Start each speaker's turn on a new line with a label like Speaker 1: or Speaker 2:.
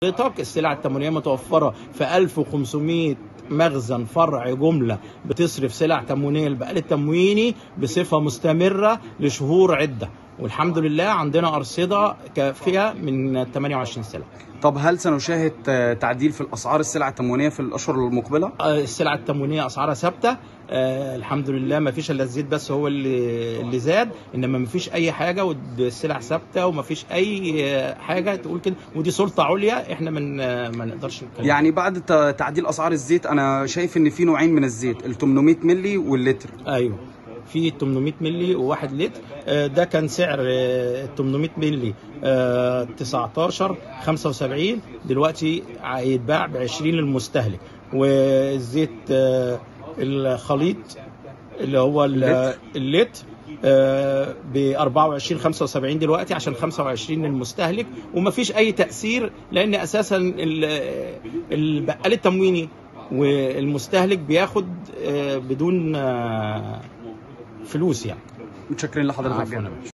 Speaker 1: حضرتك السلع التموينيه متوفره في 1500 مخزن فرع جمله بتصرف سلع تموينيه البقال التمويني بصفه مستمره لشهور عده والحمد لله عندنا ارصده كافيه من 28 سلعه
Speaker 2: طب هل سنشاهد آه، تعديل في الاسعار السلع التموينيه في الاشهر المقبله؟
Speaker 1: آه، السلع التموينيه اسعارها ثابته آه الحمد لله ما فيش الا الزيت بس هو اللي اللي زاد انما ما فيش اي حاجه والسلع ثابته وما فيش اي آه، حاجه تقول كده ودي سلطه عليا احنا من آه ما نقدرش نتكلم
Speaker 2: يعني بعد ت- تعديل اسعار الزيت انا شايف ان في نوعين من الزيت ال 800 مللي واللتر
Speaker 1: ايوه في 800 مللي وواحد لتر آه، ده كان سعر آه، 800 مللي آه، 19 75 دلوقتي هيتباع ب 20 للمستهلك والزيت آه، الخليط اللي هو ال-
Speaker 2: اللتر.
Speaker 1: اللتر ب 24 75 دلوقتي عشان 25 للمستهلك ومفيش اي تاثير لان اساسا ال- البقال التمويني والمستهلك بياخد آه، بدون آه، فلوس يعني
Speaker 2: متشكرين لحضرتك
Speaker 1: عفواً.
Speaker 2: جدا